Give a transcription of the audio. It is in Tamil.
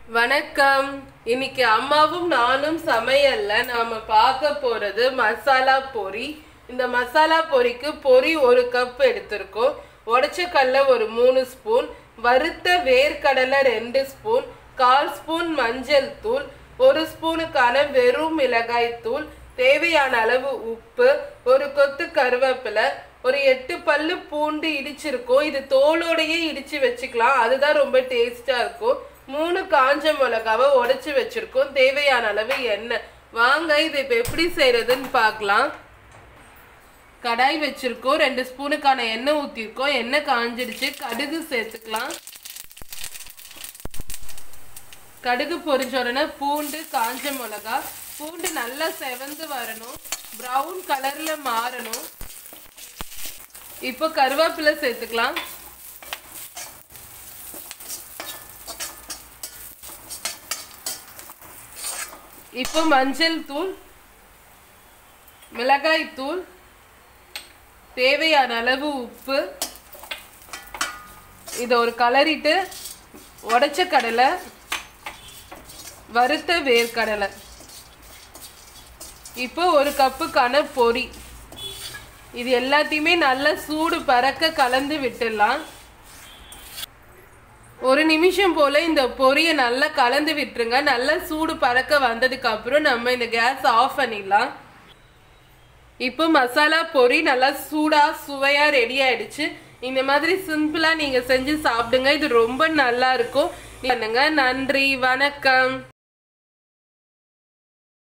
வணக்கம் இன்னைக்கு அம்மாவும் நானும் சமையல்ல நாம பார்க்க போறது மசாலா பொரி இந்த மசாலா பொரிக்கு பொரி ஒரு கப் எடுத்திருக்கோம் உடைச்ச கடலை ஒரு மூணு ஸ்பூன் வறுத்த வேர்க்கடலை ரெண்டு ஸ்பூன் கால் ஸ்பூன் மஞ்சள் தூள் ஒரு ஸ்பூனுக்கான வெறும் மிளகாய் தூள் தேவையான அளவு உப்பு ஒரு கொத்து கருவேப்பிலை ஒரு எட்டு பல்லு பூண்டு இடிச்சிருக்கோம் இது தோலோடையே இடிச்சு வச்சுக்கலாம் அதுதான் ரொம்ப டேஸ்டா இருக்கும் மூணு காஞ்ச மிளகாவை உடைச்சு வச்சிருக்கோம் தேவையான அளவு எண்ணெய் வாங்க இது இப்போ எப்படி செய்யறதுன்னு பார்க்கலாம் கடாய் வச்சிருக்கோம் ரெண்டு ஸ்பூனுக்கான எண்ணெய் ஊற்றிருக்கோம் எண்ணெய் காஞ்சிடுச்சு கடுகு சேர்த்துக்கலாம் கடுகு பொரிஞ்ச உடனே பூண்டு காஞ்ச மிளகா பூண்டு நல்லா செவந்து வரணும் ப்ரௌன் கலர்ல மாறணும் இப்போ கருவேப்பிலை சேர்த்துக்கலாம் இப்போ மஞ்சள் தூள் மிளகாய் தூள் தேவையான அளவு உப்பு இதை ஒரு கலரிட்டு உடைச்ச கடலை வறுத்த வேர்க்கடலை இப்போ ஒரு கப்புக்கான பொரி இது எல்லாத்தையுமே நல்லா சூடு பறக்க கலந்து விட்டுடலாம் ஒரு நிமிஷம் போல இந்த பொரியை நல்லா கலந்து விட்டுருங்க நல்லா சூடு பறக்க வந்ததுக்கு அப்புறம் நம்ம இந்த கேஸ் ஆஃப் பண்ணிடலாம் இப்போ மசாலா பொரி நல்லா சூடா சுவையா ரெடி ஆயிடுச்சு இந்த மாதிரி சிம்பிளா நீங்க செஞ்சு சாப்பிடுங்க இது ரொம்ப நல்லா இருக்கும் பண்ணுங்க நன்றி வணக்கம்